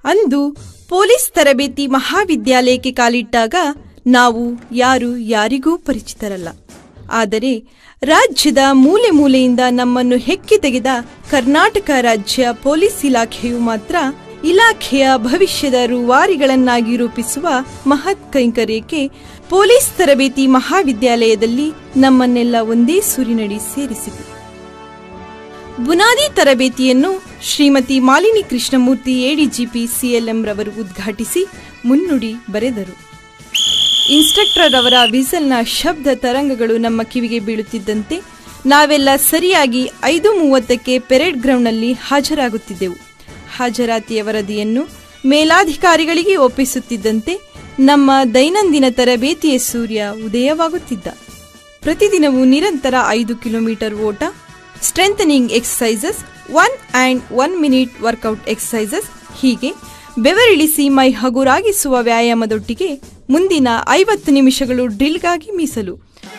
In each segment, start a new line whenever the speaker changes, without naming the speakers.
ಅಂದು ಪೊಲೀಸ್ ತರಬೇತಿ ಮಹಾವಿದ್ಯಾಲಯಕ್ಕೆ ಕಾಲಿಟ್ಟಾಗ ನಾವು ಯಾರು ಯಾರಿಗೂ ಪರಿಚಿತರಲ್ಲ ಆದರೆ ರಾಜ್ಯದ ಮೂಲೆ ಮೂಲೆಯಿಂದ ನಮ್ಮನ್ನು ಹೆಕ್ಕಿ ತೆಗೆದ ಕರ್ನಾಟಕ ರಾಜ್ಯ ಪೊಲೀಸ್ ಇಲಾಖೆಯು ಮಾತ್ರ ಇಲಾಖೆಯ ಭವಿಷ್ಯದ ರೂವಾರಿಗಳನ್ನಾಗಿ ರೂಪಿಸುವ ಮಹತ್ ಕೈಂಕರ್ಯಕ್ಕೆ ಪೊಲೀಸ್ ತರಬೇತಿ ಮಹಾವಿದ್ಯಾಲಯದಲ್ಲಿ ನಮ್ಮನ್ನೆಲ್ಲ ಒಂದೇ ಸೂರಿನಡಿ ಸೇರಿಸಿತು ಬುನಾದಿ ತರಬೇತಿಯನ್ನು ಶ್ರೀಮತಿ ಮಾಲಿನಿ ಕೃಷ್ಣಮೂರ್ತಿ ಎಡಿಜಿಪಿ ಸಿಎಲ್ಎಂ ರವರು ಉದ್ಘಾಟಿಸಿ ಮುನ್ನುಡಿ ಬರೆದರು ಇನ್ಸ್ಟ್ರಕ್ಟರ್ ಅವರ ವಿಸಲ್ನ ಶಬ್ದ ತರಂಗಗಳು ನಮ್ಮ ಕಿವಿಗೆ ಬೀಳುತ್ತಿದ್ದಂತೆ ನಾವೆಲ್ಲ ಸರಿಯಾಗಿ ಐದು ಮೂವತ್ತಕ್ಕೆ ಪೆರೇಡ್ ಗ್ರೌಂಡ್ನಲ್ಲಿ ಹಾಜರಾಗುತ್ತಿದ್ದೆವು ಹಾಜರಾತಿಯ ವರದಿಯನ್ನು ಮೇಲಾಧಿಕಾರಿಗಳಿಗೆ ಒಪ್ಪಿಸುತ್ತಿದ್ದಂತೆ ನಮ್ಮ ದೈನಂದಿನ ತರಬೇತಿಯ ಸೂರ್ಯ ಉದಯವಾಗುತ್ತಿದ್ದ ಪ್ರತಿದಿನವೂ ನಿರಂತರ ಐದು ಕಿಲೋಮೀಟರ್ ಓಟ strengthening exercises one and one minute workout exercises ಹೀಗೆ ಬೆವರಿಳಿಸಿ ಮೈ ಹಗುರಾಗಿಸುವ ವ್ಯಾಯಾಮದೊಟ್ಟಿಗೆ ಮುಂದಿನ ಐವತ್ತು ನಿಮಿಷಗಳು ಡ್ರಿಲ್ಗಾಗಿ ಮೀಸಲು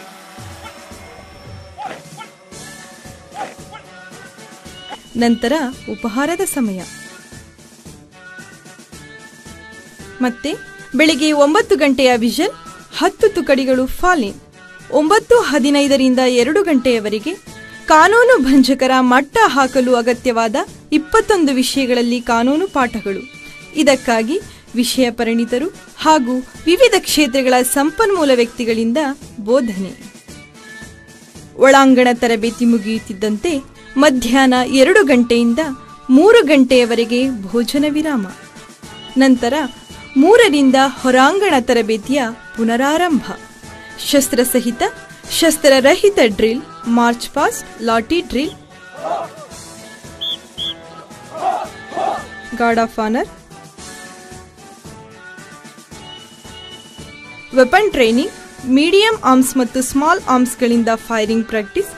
ನಂತರ ಉಪಹಾರದ ಸಮಯ ಮತ್ತೆ ಬೆಳಿಗ್ಗೆ ಒಂಬತ್ತು ಗಂಟೆಯ ವಿಷನ್ ಹತ್ತು ತುಕಡಿಗಳು ಫಾಲಿನ್ ಒಂಬತ್ತು ಹದಿನೈದರಿಂದ ಎರಡು ಗಂಟೆಯವರೆಗೆ ಕಾನೂನು ಭಂಜಕರ ಮಟ್ಟ ಹಾಕಲು ಅಗತ್ಯವಾದ ಇಪ್ಪತ್ತೊಂದು ವಿಷಯಗಳಲ್ಲಿ ಕಾನೂನು ಪಾಠಗಳು ಇದಕ್ಕಾಗಿ ವಿಷಯ ಪರಿಣಿತರು ಹಾಗೂ ವಿವಿಧ ಕ್ಷೇತ್ರಗಳ ಸಂಪನ್ಮೂಲ ವ್ಯಕ್ತಿಗಳಿಂದ ಬೋಧನೆ ಒಳಾಂಗಣ ತರಬೇತಿ ಮುಗಿಯುತ್ತಿದ್ದಂತೆ ಮಧ್ಯಾಹ್ನ ಎರಡು ಗಂಟೆಯಿಂದ ಮೂರು ಗಂಟೆಯವರೆಗೆ ಭೋಜನ ವಿರಾಮ ನಂತರ ಮೂರರಿಂದ ಹೊರಾಂಗಣ ತರಬೇತಿಯ ಪುನರಾರಂಭ ಶಸ್ತ್ರಸಹಿತ ಶಸ್ತ್ರರಹಿತ drill march past lathi drill guard of honour weapon training medium arms ಮತ್ತು ಸ್ಮಾಲ್ ಆರ್ಮ್ಸ್ಗಳಿಂದ firing practice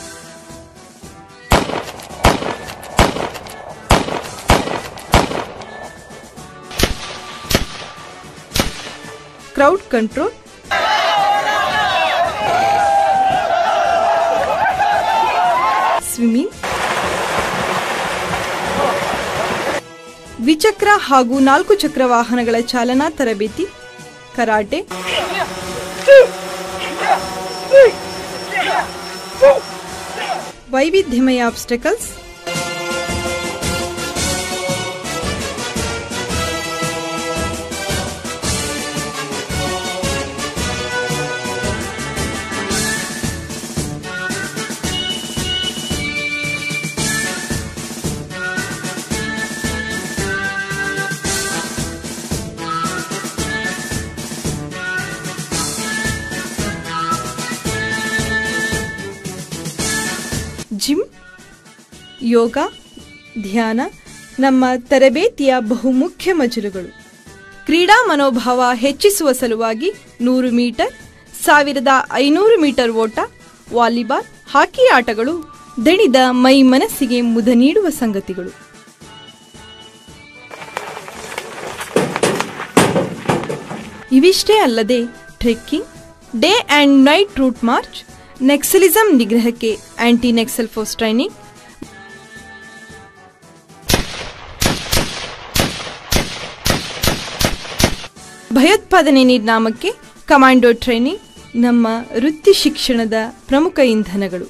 crowd control swimming ದ್ವಿಚಕ್ರ ಹಾಗೂ ನಾಲ್ಕು ಚಕ್ರ ವಾಹನಗಳ ಚಾಲನಾ ತರಬೇತಿ ಕರಾಟೆ ವೈವಿಧ್ಯಮಯ ಆಬ್ಸ್ಟಕಲ್ಸ್ ಜಿಮ್ ಯೋಗ ಧ್ಯಾನ ನಮ್ಮ ತರಬೇತಿಯ ಬಹುಮುಖ್ಯ ಮಜಲುಗಳು ಕ್ರೀಡಾ ಮನೋಭಾವ ಹೆಚ್ಚಿಸುವ ಸಲುವಾಗಿ ನೂರು ಮೀಟರ್ ಸಾವಿರದ ಐನೂರು ಮೀಟರ್ ಓಟ ವಾಲಿಬಾಲ್ ಹಾಕಿ ಆಟಗಳು ದಣಿದ ಮೈ ಮನಸ್ಸಿಗೆ ಮುದ ನೀಡುವ ಸಂಗತಿಗಳು ಇವಿಷ್ಟೇ ಅಲ್ಲದೆ trekking day and night route march Naxalism ನಿಗ್ರಹಕ್ಕೆ ಆಂಟಿ ನೆಕ್ಸಲ್ ಫೋರ್ಸ್ ಟ್ರೈನಿಂಗ್ ಭಯೋತ್ಪಾದನೆ ನಿರ್ನಾಮಕ್ಕೆ ಕಮಾಂಡೋ ಟ್ರೈನಿಂಗ್ ನಮ್ಮ ವೃತ್ತಿ ಶಿಕ್ಷಣದ ಪ್ರಮುಖ ಇಂಧನಗಳು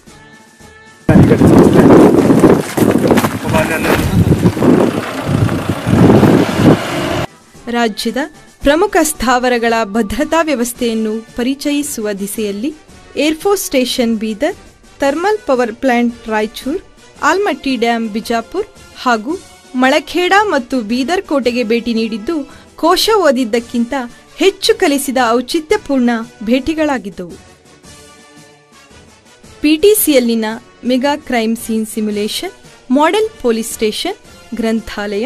ರಾಜ್ಯದ ಪ್ರಮುಖ ಸ್ಥಾವರಗಳ ಭದ್ರತಾ ವ್ಯವಸ್ಥೆಯನ್ನು ಪರಿಚಯಿಸುವ ದಿಸೆಯಲ್ಲಿ air force station Bidar thermal power plant Raichur Almatti dam Bijapur ಹಾಗೂ ಮಳಖೇಡ ಮತ್ತು ಬೀದರ್ ಕೋಟೆಗೆ ಭೇಟಿ ನೀಡಿದ್ದು ಕೋಶ ಓದಿದ್ದಕ್ಕಿಂತ ಹೆಚ್ಚು ಕಲಿಸಿದ ಔಚಿತ್ಯಪೂರ್ಣ ಭೇಟಿಗಳಾಗಿದ್ದವು ಪಿಟಿಸಿಯಲ್ಲಿನ mega crime scene simulation model police station ಗ್ರಂಥಾಲಯ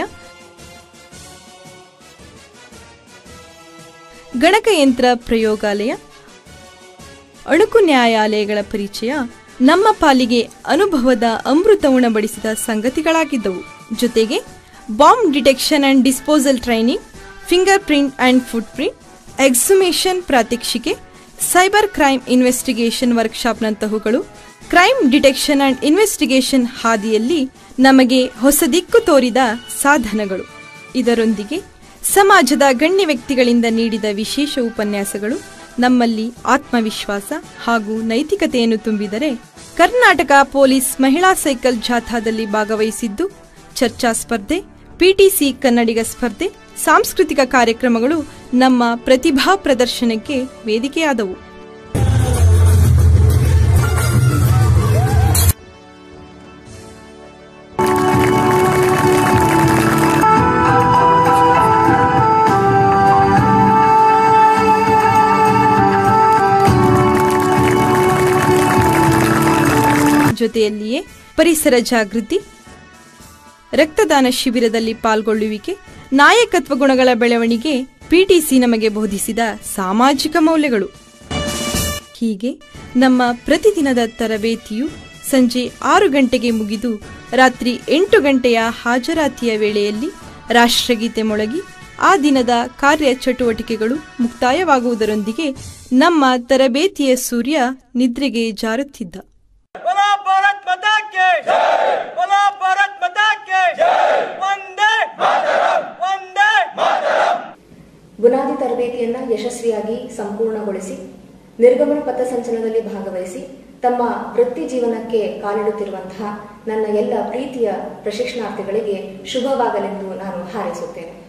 ಗಣಕಯಂತ್ರ ಪ್ರಯೋಗಾಲಯ ಅಣುಕು ನ್ಯಾಯಾಲಯಗಳ ಪರಿಚಯ ನಮ್ಮ ಪಾಲಿಗೆ ಅನುಭವದ ಅಮೃತ ಉಣಬಡಿಸಿದ ಸಂಗತಿಗಳಾಗಿದ್ದವು ಜೊತೆಗೆ bomb detection and disposal training finger print and foot print exhumation ಪ್ರಾತ್ಯಕ್ಷಿಕೆ ಸೈಬರ್ ಕ್ರೈಮ್ ಇನ್ವೆಸ್ಟಿಗೇಷನ್ ವರ್ಕ್ಶಾಪ್ನಂತಹವುಗಳು ಕ್ರೈಮ್ ಡಿಟೆಕ್ಷನ್ ಅಂಡ್ ಇನ್ವೆಸ್ಟಿಗೇಷನ್ ಹಾದಿಯಲ್ಲಿ ನಮಗೆ ಹೊಸ ದಿಕ್ಕು ತೋರಿದ ಸಾಧನಗಳು ಇದರೊಂದಿಗೆ ಸಮಾಜದ ಗಣ್ಯ ವ್ಯಕ್ತಿಗಳಿಂದ ನೀಡಿದ ವಿಶೇಷ ಉಪನ್ಯಾಸಗಳು ನಮ್ಮಲ್ಲಿ ಆತ್ಮವಿಶ್ವಾಸ ಹಾಗೂ ನೈತಿಕತೆಯನ್ನು ತುಂಬಿದರೆ ಕರ್ನಾಟಕ ಪೊಲೀಸ್ ಮಹಿಳಾ ಸೈಕಲ್ ಜಾಥಾದಲ್ಲಿ ಭಾಗವಹಿಸಿದ್ದು ಚರ್ಚಾ ಸ್ಪರ್ಧೆ ಪಿಟಿಸಿ ಕನ್ನಡಿಗ ಸ್ಪರ್ಧೆ ಸಾಂಸ್ಕೃತಿಕ ಕಾರ್ಯಕ್ರಮಗಳು ನಮ್ಮ ಪ್ರತಿಭಾ ಪ್ರದರ್ಶನಕ್ಕೆ ವೇದಿಕೆಯಾದವು ಜೊತೆಯಲ್ಲಿಯೇ ಪರಿಸರ ಜಾಗೃತಿ ರಕ್ತದಾನ ಶಿಬಿರದಲ್ಲಿ ಪಾಲ್ಗೊಳ್ಳುವಿಕೆ ನಾಯಕತ್ವ ಗುಣಗಳ ಬೆಳವಣಿಗೆ ಪಿಟಿಸಿ ನಮಗೆ ಬೋಧಿಸಿದ ಸಾಮಾಜಿಕ ಮೌಲ್ಯಗಳು ಹೀಗೆ ನಮ್ಮ ಪ್ರತಿದಿನದ ತರಬೇತಿಯು ಸಂಜೆ ಆರು ಗಂಟೆಗೆ ಮುಗಿದು ರಾತ್ರಿ ಎಂಟು ಗಂಟೆಯ ಹಾಜರಾತಿಯ ವೇಳೆಯಲ್ಲಿ ರಾಷ್ಟ್ರಗೀತೆ ಮೊಳಗಿ ಆ ದಿನದ ಕಾರ್ಯ ಚಟುವಟಿಕೆಗಳು ಮುಕ್ತಾಯವಾಗುವುದರೊಂದಿಗೆ ನಮ್ಮ ತರಬೇತಿಯ ಸೂರ್ಯ ನಿದ್ರೆಗೆ ಜಾರುತ್ತಿದ್ದ
बोला भारत माता के बोला भारत माता के वंदे वंदे
ಬುನಾದಿ ತರಬೇತಿಯನ್ನ ಯಶಸ್ವಿಯಾಗಿ ಸಂಪೂರ್ಣಗೊಳಿಸಿ ನಿರ್ಗಮನ ಪಥಸಂಚಲನದಲ್ಲಿ ಭಾಗವಹಿಸಿ ತಮ್ಮ ವೃತ್ತಿ ಜೀವನಕ್ಕೆ ಕಾಲಿಡುತ್ತಿರುವಂತಹ ನನ್ನ ಎಲ್ಲ ಪ್ರೀತಿಯ ಪ್ರಶಿಕ್ಷಣಾರ್ಥಿಗಳಿಗೆ ಶುಭವಾಗಲೆಂದು ನಾನು ಹಾರೈಸುತ್ತೇನೆ